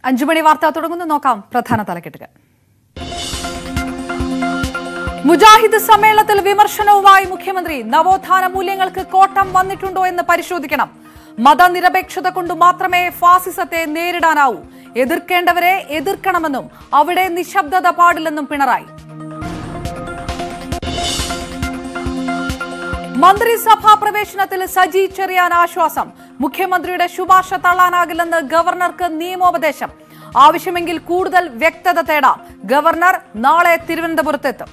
അഞ്ചുമണി വാർത്ത തുടങ്ങുന്നു നോക്കാം പ്രധാന തലക്കെട്ടുകൾ മുജാഹിദ് സമ്മേളനത്തിൽ വിമർശനവുമായി മുഖ്യമന്ത്രി നവോത്ഥാന മൂല്യങ്ങൾക്ക് കോട്ടം വന്നിട്ടുണ്ടോ എന്ന് പരിശോധിക്കണം മതനിരപേക്ഷത കൊണ്ട് മാത്രമേ ഫാസിസത്തെ നേരിടാനാവൂ എതിർക്കേണ്ടവരെ എതിർക്കണമെന്നും അവിടെ നിശബ്ദത പാടില്ലെന്നും പിണറായി മന്ത്രിസഭാ പ്രവേശനത്തിൽ സജി ചെറിയാൻ ആശ്വാസം മുഖ്യമന്ത്രിയുടെ ശുപാർശ തള്ളാനാകില്ലെന്ന് ഗവർണർക്ക് നിയമോപദേശം ആവശ്യമെങ്കിൽ കൂടുതൽ വ്യക്തത തേടാം ഗവർണർ നാളെ തിരുവനന്തപുരത്തെത്തും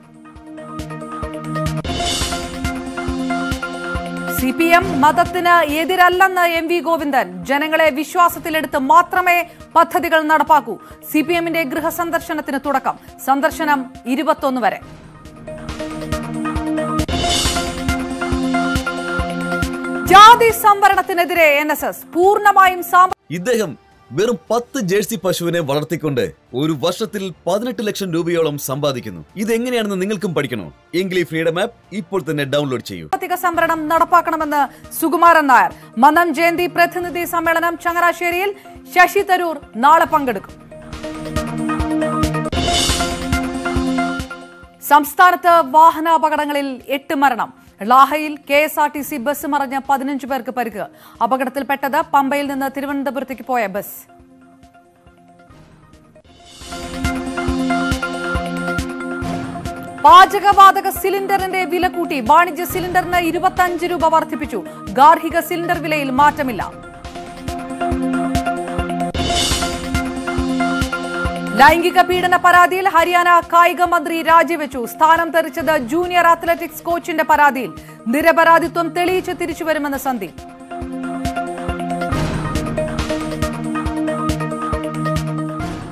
സി പി എം മതത്തിന് എതിരല്ലെന്ന് എം വി ഗോവിന്ദൻ ജനങ്ങളെ വിശ്വാസത്തിലെടുത്ത് മാത്രമേ പദ്ധതികൾ നടപ്പാക്കൂ സി പി എമ്മിന്റെ ഗൃഹസന്ദർശനത്തിന് തുടക്കം സന്ദർശനം ഇരുപത്തൊന്ന് വരെ ജാതി സംവരണത്തിനെതിരെ എൻ എസ് എസ് പൂർണ്ണമായും സാമ്പ ഇദ്ദേഹം വെറും പത്ത് ജേഴ്സി പശുവിനെ വളർത്തിക്കൊണ്ട് ഒരു വർഷത്തിൽ പതിനെട്ട് ലക്ഷം രൂപയോളം സമ്പാദിക്കുന്നു ഇതെങ്ങനെയാണെന്ന് നിങ്ങൾക്കും പഠിക്കണോ എങ്കിൽ ഈ ഫ്രീഡം ആപ്പ് ഇപ്പോൾ തന്നെ ഡൗൺലോഡ് ചെയ്യൂ സാമ്പത്തിക സംവരണം നടപ്പാക്കണമെന്ന് സുകുമാരൻ നായർ മന്നം ജയന്തി പ്രതിനിധി സമ്മേളനം ചങ്ങനാശ്ശേരിയിൽ ശശി തരൂർ നാളെ പങ്കെടുക്കും സംസ്ഥാനത്ത് വാഹനാപകടങ്ങളിൽ എട്ട് മരണം ലാഹയിൽ K S R T C bus മറിഞ്ഞ് പതിനഞ്ച് പേർക്ക് പരിക്ക് അപകടത്തിൽപ്പെട്ടത് പമ്പയിൽ നിന്ന് തിരുവനന്തപുരത്തേക്ക് പോയ ബസ് പാചകവാതക സിലിണ്ടറിന്റെ വില കൂട്ടി വാണിജ്യ സിലിണ്ടറിന് ഇരുപത്തഞ്ച് രൂപ വർദ്ധിപ്പിച്ചു ഗാർഹിക സിലിണ്ടർ വിലയിൽ മാറ്റമില്ല ലൈംഗിക പീഡന പരാതിയിൽ ഹരിയാന കായിക മന്ത്രി രാജിവെച്ചു സ്ഥാനം തെറിച്ചത് ജൂനിയർ അത്ലറ്റിക്സ് കോച്ചിന്റെ പരാതിയിൽ നിരപരാധിത്വം തെളിയിച്ച് തിരിച്ചുവരുമെന്ന് സന്ദീപ്